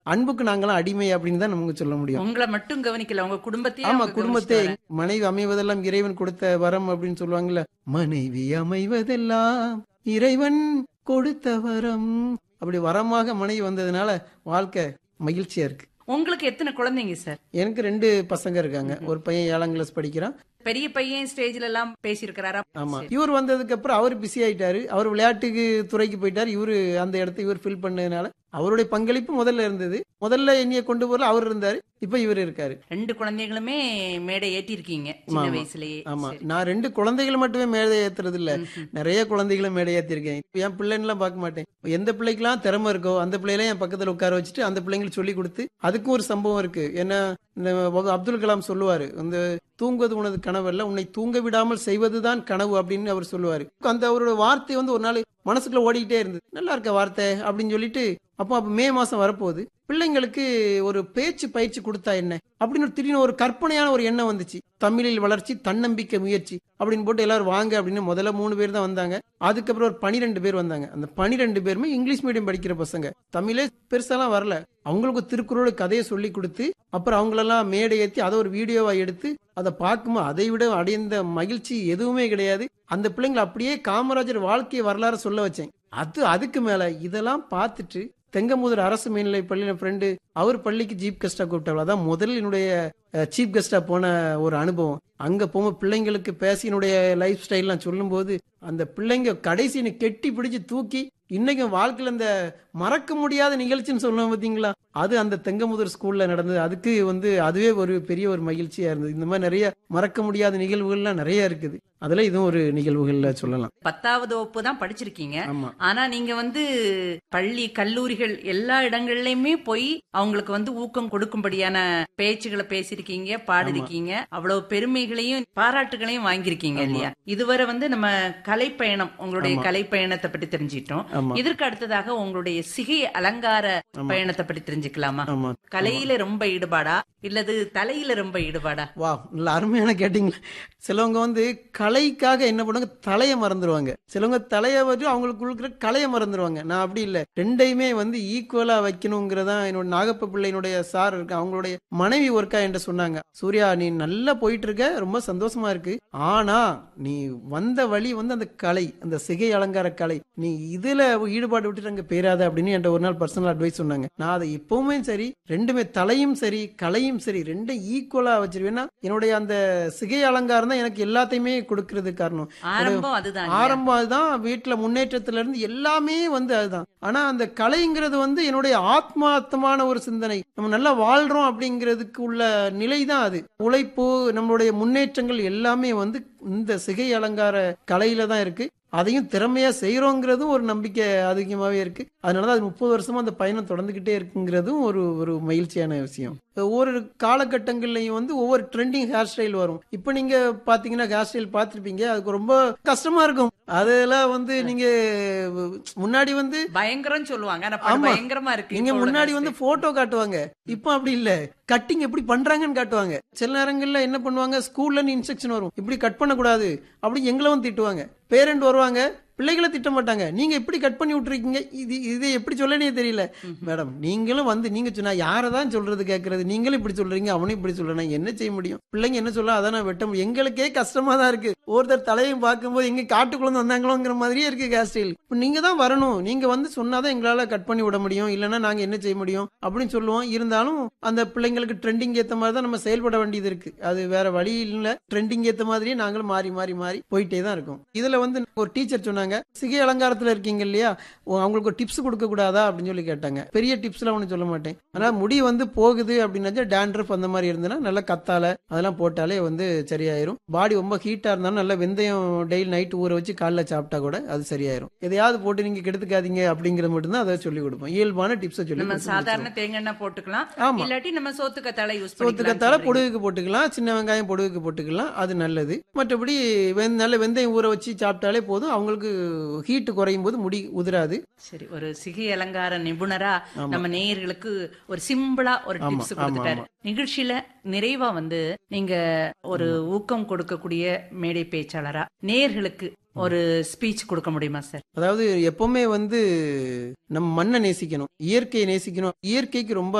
அன்புக்கு நாங்களாம் அடிமை அப்படின்னு தான் நமக்கு சொல்ல முடியும் உங்களை மட்டும் கவனிக்கல உங்க குடும்பத்தையே ஆமா அவங்க குடும்பத்தை கவனிச்சுட்டு மனைவி அமைவதெல்லாம் இறைவன் கொடுத்த வரம் அப்படின்னு சொல்லுவாங்கல்ல மனைவி அமைவதெல்லாம் இறைவன் கொடுத்த வரம் அப்படி வரமாக மனைவி வந்ததுனால வாழ்க்கை மகிழ்ச்சியா இருக்கு உங்களுக்கு எத்தனை குழந்தைங்க சார் எனக்கு ரெண்டு பசங்க இருக்காங்க ஒரு பையன் ஏழாம் கிளாஸ் படிக்கிறான் பெரிய பையன் ஸ்டேஜ்ல எல்லாம் பேசியிருக்கிறாரா ஆமா இவர் வந்ததுக்கு அப்புறம் அவர் பிஸி ஆயிட்டாரு அவர் விளையாட்டுக்கு துறைக்கு போயிட்டாரு இவரு அந்த இடத்த இவர் ஃபில் பண்ணதுனால அவருடைய பங்களிப்பு முதல்ல இருந்தது முதல்ல என்னைய கொண்டு போறல அவர் இருந்தாரு இப்ப இவர் இருக்காரு ரெண்டு குழந்தைகளுமே மேடை ஏற்றி இருக்கீங்க சின்ன ஆமா. வயசுலயே ஆமா சரி. நான் ரெண்டு குழந்தைகள் மட்டுமே மேடை ஏத்துறது இல்ல ம்ஹும். நிறைய குழந்தைகளை மேடை ஏத்திருக்கேன் இப்ப என் பிள்ளைன்னுலாம் பார்க்க மாட்டேன் எந்த பிள்ளைக்கெல்லாம் திறமை இருக்கோ அந்த பிள்ளைகளை என் பக்கத்துல உட்கார வச்சுட்டு அந்த பிள்ளைங்களுக்கு சொல்லி கொடுத்து அதுக்கும் ஒரு சம்பவம் இருக்கு ஏன்னா இந்த வ- அப்துல் கலாம் சொல்லுவாரு இந்த தூங்குவது உனது கனவு அல்ல உன்னை தூங்க விடாமல் செய்வதுதான் கனவு அப்படின்னு அவர் சொல்லுவாரு அந்த அவரோட வார்த்தை வந்து ஒரு நாள் மனசுக்குள்ள ஓடிக்கிட்டே இருந்தது நல்லா இருக்க வார்த்தை அப்படின்னு சொல்லிட்டு அப்போ அப்ப மே மாசம் வரப்போகுது பிள்ளைங்களுக்கு ஒரு பேச்சு பயிற்சி கொடுத்தா என்ன அப்படின்னு ஒரு திடீர்னு ஒரு கற்பனையான ஒரு எண்ணம் வந்துச்சு தமிழில் வளர்ச்சி தன்னம்பிக்கை முயற்சி அப்படின்னு போட்டு எல்லாரும் வாங்க அப்படின்னு முதல்ல மூணு பேர் தான் வந்தாங்க அதுக்கப்புறம் ஒரு பனிரெண்டு பேர் வந்தாங்க அந்த பனிரெண்டு பேருமே இங்கிலீஷ் மீடியம் படிக்கிற பசங்க தமிழே பெருசாலாம் வரல அவங்களுக்கு திருக்குறள் கதையை சொல்லி கொடுத்து அப்புறம் அவங்களெல்லாம் மேடை ஏற்றி அதை ஒரு வீடியோவா எடுத்து அதை பார்க்கும்போது அதை விட அடைந்த மகிழ்ச்சி எதுவுமே கிடையாது அந்த பிள்ளைங்களை அப்படியே காமராஜர் வாழ்க்கை வரலாறு சொல்ல வச்சேன் அது அதுக்கு மேல இதெல்லாம் பார்த்துட்டு தெங்கமுதூர் அரசு மேல்நிலை பள்ளியில ஃப்ரெண்டு அவர் பள்ளிக்கு சீப் கெஸ்டா கூப்பிட்டாங்க அதான் முதல்ல என்னுடைய சீப் கெஸ்டா போன ஒரு அனுபவம் அங்க போகும்போது பிள்ளைங்களுக்கு பேசி என்னுடைய லைஃப் ஸ்டைல்லாம் சொல்லும்போது அந்த பிள்ளைங்க கடைசி என்னை கெட்டி பிடிச்சு தூக்கி இன்னைக்கும் வாழ்க்கையில இந்த மறக்க முடியாத நிகழ்ச்சின்னு சொல்லுவோம் பாத்தீங்களா அது அந்த தெங்கமுதூர் ஸ்கூல்ல நடந்தது அதுக்கு வந்து அதுவே ஒரு பெரிய ஒரு மகிழ்ச்சியா இருந்தது இந்த மாதிரி நிறைய மறக்க முடியாத நிகழ்வுகள்லாம் நிறைய இருக்குது அதுல இதுவும் ஒரு நிகழ்வுகள்ல சொல்லலாம் பத்தாவது வகுப்பு தான் படிச்சிருக்கீங்க ஆமா ஆனா நீங்க வந்து பள்ளி கல்லூரிகள் எல்லா இடங்கள்லயுமே போய் அவங்களுக்கு வந்து ஊக்கம் கொடுக்கும்படியான பேச்சுகளை பேசியிருக்கீங்க பாடிருக்கீங்க அவ்வளவு பெருமைகளையும் பாராட்டுகளையும் வாங்கியிருக்கீங்க ஆமா. இல்லையா இதுவரை வந்து நம்ம கலைப்பயணம் உங்களுடைய ஆமா. கலைப்பயணத்தை பற்றி தெரிஞ்சிட்டோம் ஆமா இதற்கு அடுத்ததாக உங்களுடைய சிகை அலங்கார ஆமா. பயணத்தை பற்றி தெரிஞ்சுக்கலாமா ஆமா கலையில ரொம்ப ஈடுபாடா இல்லது தலையில ரொம்ப ஈடுபாடா வா நல்ல அருமையான கேட்டீங்க சிலவங்க வந்து கலைக்காக என்ன பண்ணுவாங்க தலையை மறந்துடுவாங்க சிலவங்க தலையை வச்சு அவங்களுக்கு இருக்கிற கலையை மறந்துடுவாங்க நான் அப்படி இல்லை ரெண்டையுமே வந்து ஈக்குவலா வைக்கணுங்கிறதா என்னோட நாகப்ப பிள்ளையினுடைய சார் இருக்கு அவங்களுடைய மனைவி ஒர்க்கா என்று சொன்னாங்க சூர்யா நீ நல்லா போயிட்டு இருக்க ரொம்ப சந்தோஷமா இருக்கு ஆனா நீ வந்த வழி வந்து அந்த கலை அந்த சிகை அலங்கார கலை நீ இதுல ஈடுபாடு விட்டுட்டு அங்க போயிடாத அப்படின்னு என்கிட்ட ஒரு நாள் பர்சனல் அட்வைஸ் சொன்னாங்க நான் அதை எப்பவுமே சரி ரெண்டுமே தலையும் சரி கலையும் சரி ரெண்டும் ஈக்குவலா வச்சிருவேன்னா என்னுடைய அந்த சிகை அலங்காரம் தான் எனக்கு எல்லாத்தையுமே கொடுக்கறது காரணம் ஆரம்பம் அதுதான் இல்லையா? ஆரம்பம் அதுதான் வீட்டுல முன்னேற்றத்துல இருந்து எல்லாமே வந்து அதுதான் ஆனா அந்த கலைங்கிறது வந்து என்னுடைய ஆத்மார்த்தமான ஒரு சிந்தனை நம்ம நல்லா வாழ்றோம் அப்படிங்கிறதுக்கு உள்ள நிலை தான் அது உழைப்பு நம்மளுடைய முன்னேற்றங்கள் எல்லாமே வந்து இந்த சிகை அலங்கார கலையில தான் இருக்கு அதையும் திறமையா செய்யறோங்கிறதும் ஒரு நம்பிக்கை அதிகமாவே இருக்கு அதனாலதான் அது முப்பது வருஷமா அந்த பயணம் தொடர்ந்துகிட்டே இருக்குங்கிறதும் ஒரு ஒரு மகிழ்ச்சியான விஷயம் ஒவ்வொரு காலகட்டங்கள்லையும் வந்து ஒவ்வொரு ட்ரெண்டிங் ஹேர் ஸ்டைல் வரும் இப்போ நீங்க பாத்தீங்கன்னா ஹேர் ஸ்டைல் பார்த்திருப்பீங்க அதுக்கு ரொம்ப கஷ்டமா இருக்கும் அதெல்லாம் வந்து நீங்க முன்னாடி வந்து பயங்கரம் சொல்லுவாங்க ஆனா படம் ஆமா. பயங்கரமா இருக்கு நீங்க இப்போ உள்ள முன்னாடி hairstyle. வந்து போட்டோ காட்டுவாங்க இப்போ அப்படி இல்ல கட்டிங் எப்படி பண்றாங்கன்னு காட்டுவாங்க சில நேரங்கள்ல என்ன பண்ணுவாங்க ஸ்கூல்ல இன்ஸ்ட்ரக்ஷன் வரும் இப்படி கட் பண்ணக்கூடாது அப்படி எங்களை வந்து திட்டுவாங்க பேரண்ட் வருவாங்க பிள்ளைகளை திட்ட மாட்டாங்க நீங்க எப்படி கட் பண்ணி விட்டுருக்கீங்க இது இதை எப்படி சொல்லனே தெரியல மேடம் நீங்களும் வந்து நீங்க சொன்னா யாரை தான் சொல்றது கேட்கறது நீங்களும் இப்படி சொல்றீங்க அவனும் இப்படி சொல்றேன் என்ன செய்ய முடியும் பிள்ளைங்க என்ன சொல்ல அதான் நான் வெட்ட முடியும் எங்களுக்கே கஷ்டமா தான் இருக்கு ஒருத்தர் தலையும் பார்க்கும்போது எங்க காட்டுக்குள்ள வந்தாங்களோங்கிற மாதிரியே இருக்கு ஹேர் ஸ்டைல் இப்போ நீங்க தான் வரணும் நீங்க வந்து சொன்னாதான் எங்களால கட் பண்ணி விட முடியும் இல்லைன்னா நாங்க என்ன செய்ய முடியும் அப்படின்னு சொல்லுவோம் இருந்தாலும் அந்த பிள்ளைங்களுக்கு ட்ரெண்டிங் ஏத்த மாதிரி தான் நம்ம செயல்பட வேண்டியது இருக்கு அது வேற வழி இல்ல ட்ரெண்டிங் ஏத்த மாதிரியே நாங்களும் மாறி மாறி மாறி போயிட்டே தான் இருக்கோம் இதுல வந்து ஒரு டீச்சர் சொன்னாங்க சிகை அலங்காரத்துல இருக்கீங்க இல்லையா ஓ, அவங்களுக்கு ஒரு டிப்ஸ் கொடுக்க கூடாதா அப்படின்னு சொல்லி கேட்டாங்க பெரிய டிப்ஸ்லாம் ஒன்றும் சொல்ல மாட்டேன் ஆனா முடி வந்து போகுது அப்படின்னாச்சா டேண்ட்ரஃப் அந்த மாதிரி இருந்ததுன்னா நல்லா கத்தால அதெல்லாம் போட்டாலே வந்து சரியாயிரும் பாடி ரொம்ப ஹீட்டா இருந்தாலும் நல்லா வெந்தயம் டெய்லி நைட் ஊற வச்சு காலைல சாப்பிட்டா கூட அது சரியாயிரும் எதையாவது போட்டு நீங்க கெடுத்துக்காதீங்க அப்படிங்கறது மட்டும்தான் அதை சொல்லி கொடுப்போம் இயல்பான டிப்ஸை சொல்லி நம்ம கொடுத்து சாதாரண முடிச்சிருவோம். தேங்காய் எண்ணெய் போட்டுக்கலாம் ஆமா இல்லாட்டி நம்ம சோத்து கத்தாழை யூஸ் சோத்து கத்தால பொடுகுக்கு போட்டுக்கலாம் சின்ன வெங்காயம் பொடுகுக்கு போட்டுக்கலாம் அது நல்லது மற்றபடி வெந்- நல்ல வெந்தயம் ஊற வச்சு சாப்பிட்டாலே போதும் அவங்களுக்கு ஹீட் குறையும் போது முடி உதிராது சரி ஒரு சிகை அலங்கார நிபுணரா நம்ம நேயர்களுக்கு ஒரு சிம்பிளா ஒரு டிப்ஸ் கொடுத்துட்டாரு நிகழ்ச்சியில நிறைவா வந்து நீங்க ஒரு ஊக்கம் கொடுக்கக்கூடிய மேடை பேச்சாளரா நேயர்களுக்கு ஒரு ஸ்பீச் கொடுக்க முடியுமா சார் அதாவது எப்பவுமே வந்து நம்ம மண்ணை நேசிக்கணும் இயற்கையை நேசிக்கணும் இயற்கைக்கு ரொம்ப